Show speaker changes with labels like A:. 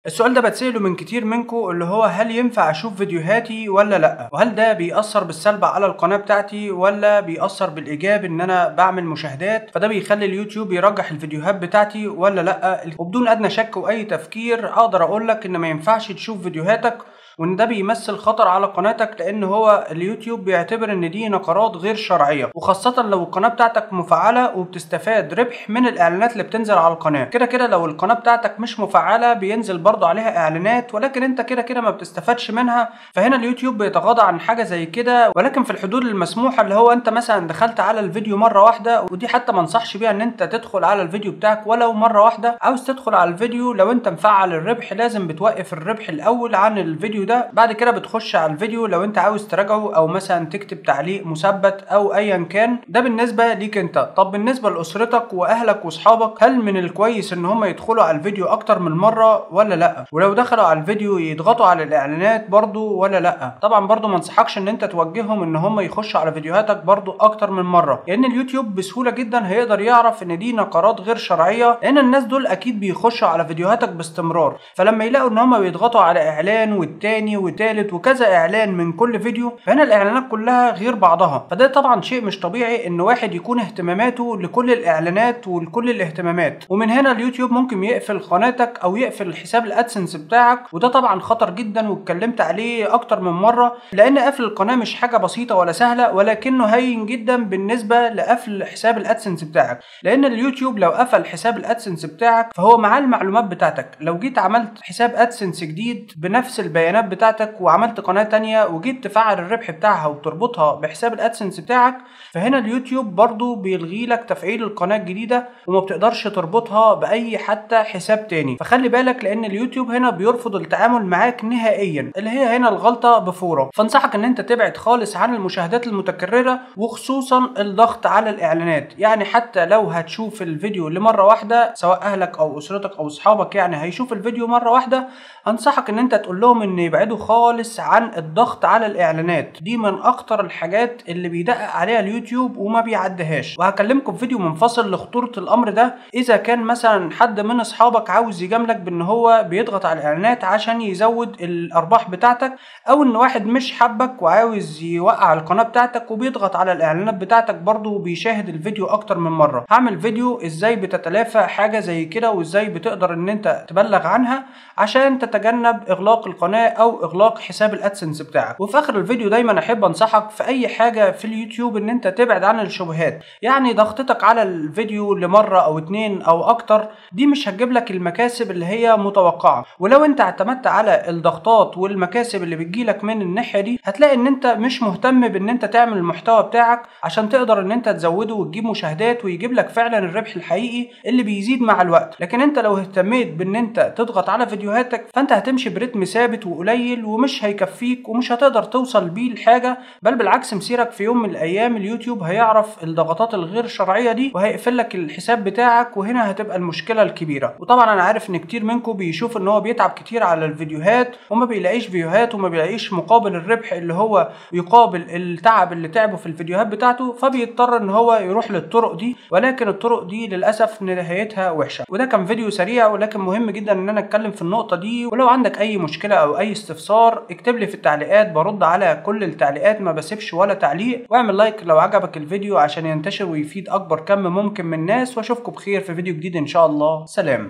A: السؤال ده بتسأله من كتير منكم اللي هو هل ينفع اشوف فيديوهاتي ولا لا وهل ده بيأثر بالسلب على القناة بتاعتي ولا بيأثر بالإيجاب ان انا بعمل مشاهدات فده بيخلي اليوتيوب يرجح الفيديوهات بتاعتي ولا لا وبدون ادنى شك واي تفكير اقدر اقول لك ان ما ينفعش تشوف فيديوهاتك وان ده بيمثل خطر على قناتك لان هو اليوتيوب بيعتبر ان دي نقرات غير شرعيه وخاصه لو القناه بتاعتك مفعله وبتستفاد ربح من الاعلانات اللي بتنزل على القناه كده كده لو القناه بتاعتك مش مفعله بينزل برضو عليها اعلانات ولكن انت كده كده ما بتستفادش منها فهنا اليوتيوب بيتغاضى عن حاجه زي كده ولكن في الحدود المسموحه اللي هو انت مثلا دخلت على الفيديو مره واحده ودي حتى ما انصحش بيها ان انت تدخل على الفيديو بتاعك ولو مره واحده عاوز تدخل على الفيديو لو انت مفعل الربح لازم بتوقف الربح الاول عن الفيديو ده بعد كده بتخش على الفيديو لو انت عاوز تراجعه او مثلا تكتب تعليق مثبت او ايا كان ده بالنسبه ليك انت طب بالنسبه لاسرتك واهلك واصحابك هل من الكويس ان هم يدخلوا على الفيديو اكتر من مره ولا لا ولو دخلوا على الفيديو يضغطوا على الاعلانات برضو ولا لا طبعا برضو ما انصحكش ان انت توجههم ان هم يخشوا على فيديوهاتك برضو اكتر من مره لان اليوتيوب بسهوله جدا هيقدر يعرف ان دي نقرات غير شرعيه لان الناس دول اكيد بيخشوا على فيديوهاتك باستمرار فلما يلاقوا ان هم بيضغطوا على اعلان والتاني والتالت وكذا اعلان من كل فيديو فهنا الاعلانات كلها غير بعضها فده طبعا شيء مش طبيعي ان واحد يكون اهتماماته لكل الاعلانات ولكل الاهتمامات ومن هنا اليوتيوب ممكن يقفل قناتك او يقفل حساب الادسنس بتاعك وده طبعا خطر جدا واتكلمت عليه اكتر من مره لان قفل القناه مش حاجه بسيطه ولا سهله ولكنه هين جدا بالنسبه لقفل حساب الادسنس بتاعك لان اليوتيوب لو قفل حساب الادسنس بتاعك فهو معاه المعلومات بتاعتك لو جيت عملت حساب ادسنس جديد بنفس البيانات بتاعتك وعملت قناه تانية وجيت تفعل الربح بتاعها وتربطها بحساب الادسنس بتاعك فهنا اليوتيوب برضو بيلغي لك تفعيل القناه الجديده وما بتقدرش تربطها باي حتى حساب تاني فخلي بالك لان اليوتيوب هنا بيرفض التعامل معاك نهائيا اللي هي هنا الغلطه بفوره فانصحك ان انت تبعد خالص عن المشاهدات المتكرره وخصوصا الضغط على الاعلانات يعني حتى لو هتشوف الفيديو لمره واحده سواء اهلك او اسرتك او اصحابك يعني هيشوف الفيديو مره واحده انصحك ان انت تقول لهم ان يبعدوا خالص عن الضغط على الاعلانات دي من اكتر الحاجات اللي بيدقق عليها اليوتيوب وما بيعدهاش وهكلمكم في فيديو منفصل لخطوره الامر ده اذا كان مثلا حد من اصحابك عاوز يجاملك بان هو بيضغط على الاعلانات عشان يزود الارباح بتاعتك او ان واحد مش حبك وعاوز يوقع القناه بتاعتك وبيضغط على الاعلانات بتاعتك برضه وبيشاهد الفيديو اكتر من مره هعمل فيديو ازاي بتتلافى حاجه زي كده وازاي بتقدر ان انت تبلغ عنها عشان تتجنب اغلاق القناه او اغلاق حساب الادسنس بتاعك وفي اخر الفيديو دايما احب انصحك في اي حاجه في اليوتيوب ان انت تبعد عن الشبهات يعني ضغطتك على الفيديو لمره او اتنين او اكتر دي مش هتجيب لك المكاسب اللي هي متوقعه ولو انت اعتمدت على الضغطات والمكاسب اللي بتجيلك من الناحيه دي هتلاقي ان انت مش مهتم بان انت تعمل المحتوى بتاعك عشان تقدر ان انت تزوده وتجيب مشاهدات ويجيب لك فعلا الربح الحقيقي اللي بيزيد مع الوقت لكن انت لو اهتميت بان انت تضغط على فيديوهاتك فانت هتمشي برتم ثابت وقليل ومش هيكفيك ومش هتقدر توصل بيه لحاجه بل بالعكس مسيرك في يوم من الايام اليوتيوب هيعرف الضغطات الغير شرعيه دي وهيقفل لك الحساب بتاعك وهنا هتبقى المشكله الكبيره وطبعا انا عارف ان كتير منكم بيشوف ان هو بيتعب كتير على الفيديوهات وما بيلاقيش فيديوهات وما بيلاقيش مقابل الربح اللي هو يقابل التعب اللي تعبه في الفيديوهات بتاعته فبيضطر ان هو يروح للطرق دي ولكن الطرق دي للاسف نهايتها وحشه وده كان فيديو سريع ولكن مهم جدا ان انا اتكلم في النقطه دي ولو عندك اي مشكله او اي استفسار اكتب لي في التعليقات برد على كل التعليقات ما بسيبش ولا تعليق واعمل لايك لو عجبك الفيديو عشان ينتشر ويفيد اكبر كم ممكن من الناس واشوفكم بخير في فيديو جديد ان شاء الله سلام